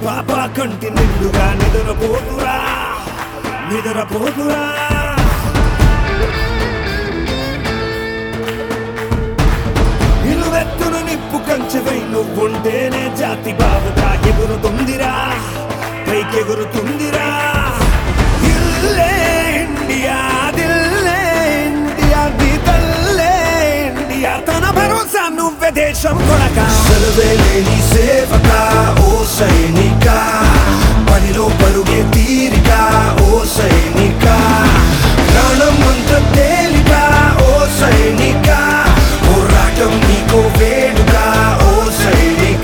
పాప కంటి నిండుగా నిద్రపోతురా నిద్రపోతురా నిలువెత్తును నిప్పు కంచెవై నువ్వుంటేనే జాతి బావుగా ఎగురుతుందిరా పైకెగురుతుందిరా ఇల్లే ఇండియా దిల్లే ఇండియా నీ తల్లే ఇండియా తన భరోసా నువ్వే దేశం కొనక సెలవే లేని సేవక ఓ సైనిక పనిలో పరుగే తీరిక ఓ సైనిక ప్రాణం అంత తేలిక ఓ సైనిక పోరాటం నీకో వేడుక ఓ సైనిక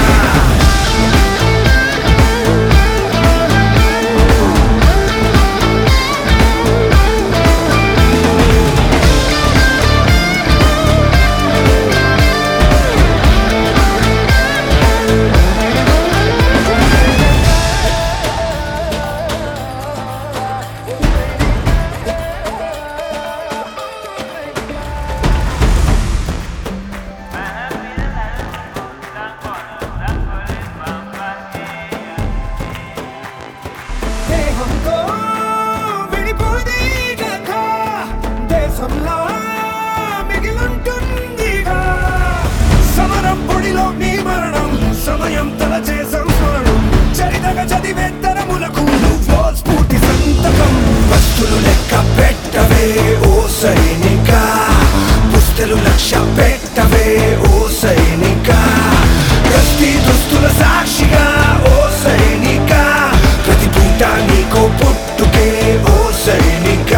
దేహంతో విడిపోదే గత దేశంలో మిగిలుంటుందిగా సమరం పొడిలో నీ మరణం సమయం తలచే సంస్మరణం చరితగా చదివే తరములకు నువ్వో స్ఫూర్తి సంతకం వస్తులు లెక్క పెట్టవే ఓ సైనిక పుస్తలు లక్ష్య పెట్టవే ఓ సైనిక ప్రతి దుస్తుల సాక్షిగా ఓ సైనిక ప్రతి పూట నీకో పుట్టుకే ఓ సైనిక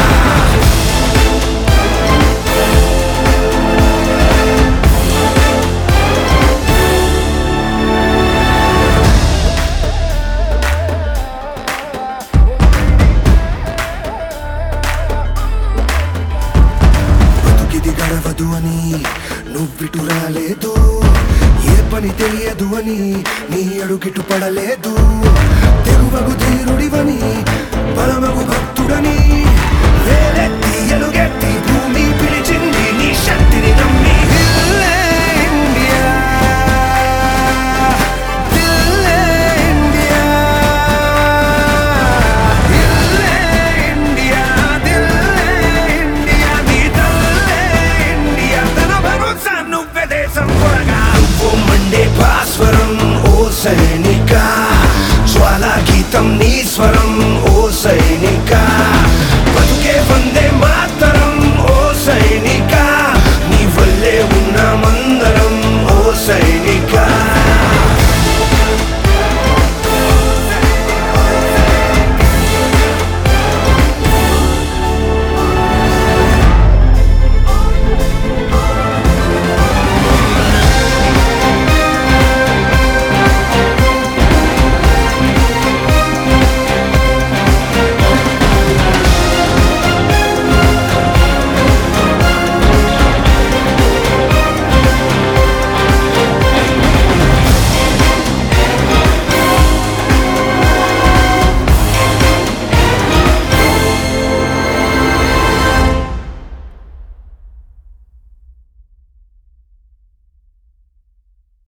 బతుకిది గడవదు అని నువ్విటు రాలేదు ఏ పని తెలియదు అని నీ అడుగిటు పడలేదు తెగువగు ధీరుడివని బలమగు భక్తుడని వేలెత్తి